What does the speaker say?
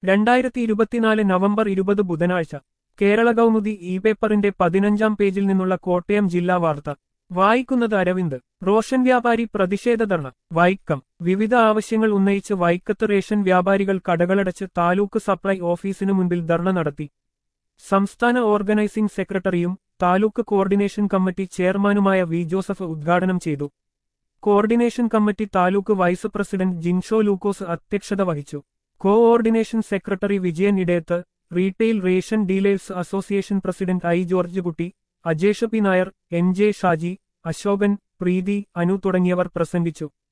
രണ്ടായിരത്തി ഇരുപത്തിനാല് നവംബർ ഇരുപത് ബുധനാഴ്ച കേരള കൗമുദി ഇ പേപ്പറിന്റെ പതിനഞ്ചാം പേജിൽ നിന്നുള്ള കോട്ടയം ജില്ലാ വാർത്ത വായിക്കുന്നത് അരവിന്ദ് റോഷൻ വ്യാപാരി പ്രതിഷേധ ധർണ വൈക്കം വിവിധ ആവശ്യങ്ങൾ ഉന്നയിച്ച് വൈക്കത്ത് റേഷൻ വ്യാപാരികൾ കടകളടച്ച് താലൂക്ക് സപ്ലൈ ഓഫീസിനു മുൻപിൽ ധർണ നടത്തി സംസ്ഥാന ഓർഗനൈസിംഗ് സെക്രട്ടറിയും താലൂക്ക് കോർഡിനേഷൻ കമ്മിറ്റി ചെയർമാനുമായ വി ജോസഫ് ഉദ്ഘാടനം ചെയ്തു coordination committee taluk vice president Jinsho Lukose അധ്യക്ഷത വഹിച്ചു coordination secretary Vijayan Edayath retail ration dealers association president I George Kutty Ajesh P Nair N J Shaji Ashokan Preethi Anu തുടങ്ങിയവർ പ്രസംഗിച്ചു